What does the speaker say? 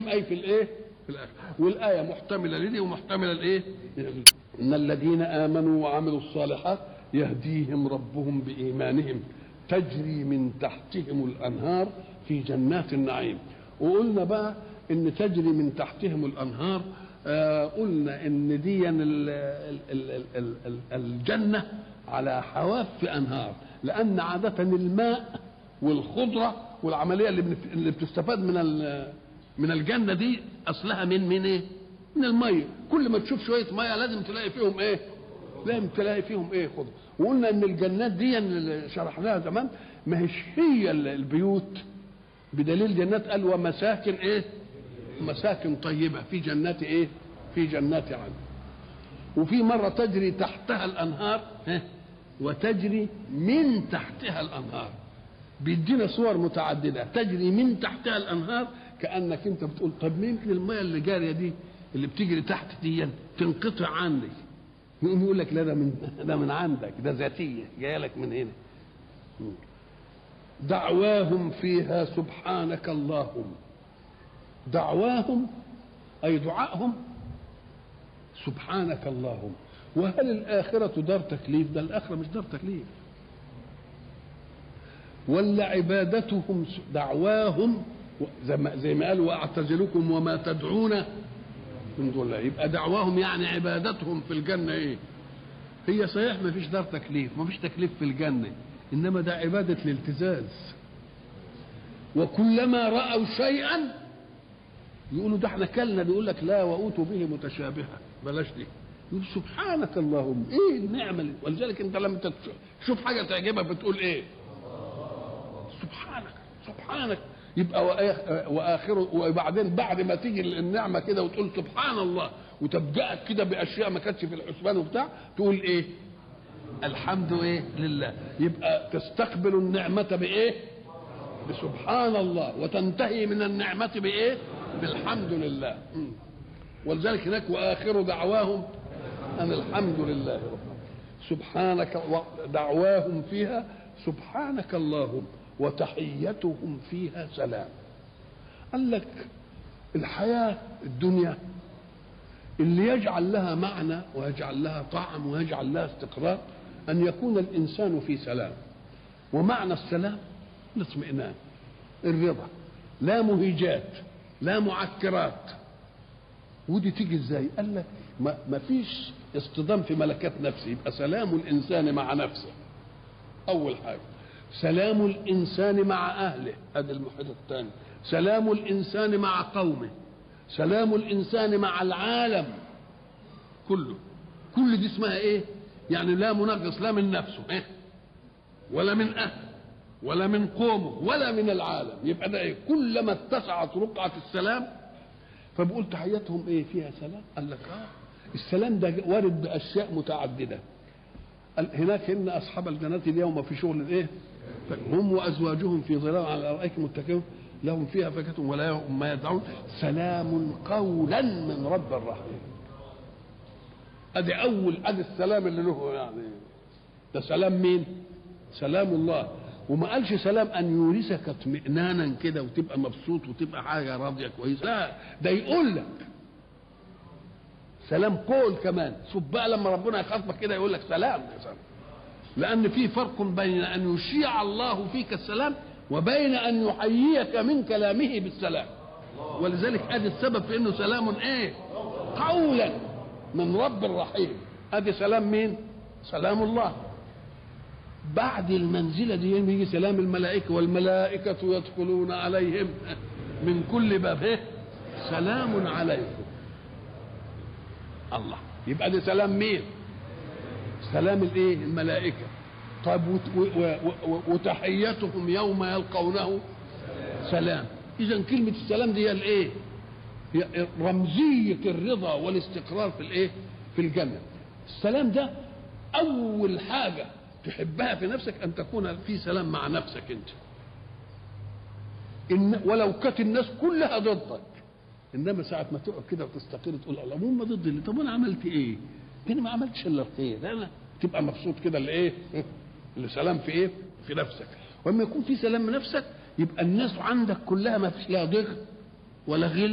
اي في الايه في الاخره والايه محتمله لدي ومحتمله لايه ان الذين امنوا وعملوا الصالحات يهديهم ربهم بايمانهم تجري من تحتهم الانهار في جنات النعيم وقلنا بقى ان تجري من تحتهم الانهار آه قلنا ان دي ال ال ال ال ال الجنه على حواف انهار لان عاده الماء والخضره والعمليه اللي بنف- اللي بتستفاد من ال- من الجنه دي اصلها من من ايه؟ من الميه كل ما تشوف شويه ميه لازم تلاقي فيهم ايه؟ لازم تلاقي فيهم ايه خضره وقلنا ان الجنات دي اللي شرحناها زمان ما هيش هي ال- البيوت بدليل جنات قال ومساكن ايه؟ مساكن طيبه في جنات ايه؟ في جنات عدن وفي مرة تجري تحتها الأنهار ها، وتجري من تحتها الأنهار بيدينا صور متعددة تجري من تحتها الأنهار كأنك أنت بتقول طب ما يمكن المية اللي جارية دي اللي بتجري تحت دي تنقطع عني يقوم يقول لك لا ده من ده من عندك ده ذاتية جاية لك من هنا دعواهم فيها سبحانك اللهم دعواهم أي دعائهم سبحانك اللهم وهل الآخرة دار تكليف ده الآخرة مش دار تكليف ولا عبادتهم س- دعواهم و- زي ما, زي ما قال واعتزلكم وما تدعون من دون الله يبقى دعواهم يعني عبادتهم في الجنة ايه هي صحيح ما فيش دار تكليف ما فيش تكليف في الجنة إنما ده عبادة الالتزاز وكلما رأوا شيئا يقولوا ده احنا كلنا بيقول لك لا وأوتوا به متشابها بلاش دي يقول سبحانك اللهم ايه النعمة اللي ولذلك انت لما تتش- تشوف حاجة تعجبك بتقول ايه سبحانك سبحانك يبقى وآخ- واخره وبعدين بعد ما تيجي النعمه كده وتقول سبحان الله وتبدأك كده باشياء ما كانتش في الحسبان وبتاع تقول ايه الحمد ايه لله يبقى تستقبل النعمه بايه بسبحان الله وتنتهي من النعمه بايه بالحمد لله مم. ولذلك هناك واخر دعواهم ان الحمد لله رب العالمين. سبحانك و- دعواهم فيها سبحانك اللهم وتحيتهم فيها سلام قال لك الحياة الدنيا اللي يجعل لها معنى ويجعل لها طعم ويجعل لها استقرار أن يكون الإنسان في سلام ومعنى السلام الاطمئنان الرضا لا مهيجات لا معكرات ودي تيجي ازاي قال لك ما ما فيش اصطدام في ملكات نفسه يبقى سلام الانسان مع نفسه اول حاجه سلام الانسان مع اهله هذا المحيط الثاني سلام الانسان مع قومه سلام الانسان مع العالم كله كل دي اسمها ايه يعني لا منغص لا من نفسه إيه؟ ولا من اهله ولا من قومه ولا من العالم يبقى ده ايه كلما اتسعت رقعه السلام فبقول تحياتهم ايه فيها سلام قال لك اه السلام ده وارد باشياء متعدده قال هناك ان اصحاب الجنات اليوم في شغل ايه هم وازواجهم في ظلال على الارائك متكئون لهم فيها فاكهه ولا هم ما يدعون سلام قولا من رب الرحيم ادي اول ادي السلام اللي له يعني ده سلام مين سلام الله وما قالش سلام ان يورثك اطمئنانا كده وتبقى مبسوط وتبقى حاجه راضيه كويس لا ده يقول لك سلام قول كمان شوف بقى لما ربنا يخاطبك كده يقول لك سلام يا سلام لان في فرق بين ان يشيع الله فيك السلام وبين ان يحييك من كلامه بالسلام ولذلك ادي السبب في انه سلام ايه قولا من رب الرحيم ادي سلام مين سلام الله بعد المنزله دي يجي سلام الملائكه والملائكه يدخلون عليهم من كل باب إيه؟ سلام عليكم الله يبقى ده سلام مين سلام الايه الملائكه طيب وت- و- و- و- وتحيتهم يوم يلقونه سلام اذا كلمه السلام دي هي الايه هي رمزيه الرضا والاستقرار في الايه في الجنه السلام ده اول حاجه تحبها في نفسك ان تكون في سلام مع نفسك انت إن ولو كانت الناس كلها ضدك انما ساعه ما تقعد كده وتستقر تقول الله هم ضد اللي طب انا عملت ايه؟ انا ما عملتش الا الخير انا تبقى مبسوط كده اللي ايه؟ اللي سلام في ايه؟ في نفسك واما يكون في سلام من نفسك يبقى الناس عندك كلها ما فيش لا ضغط ولا غل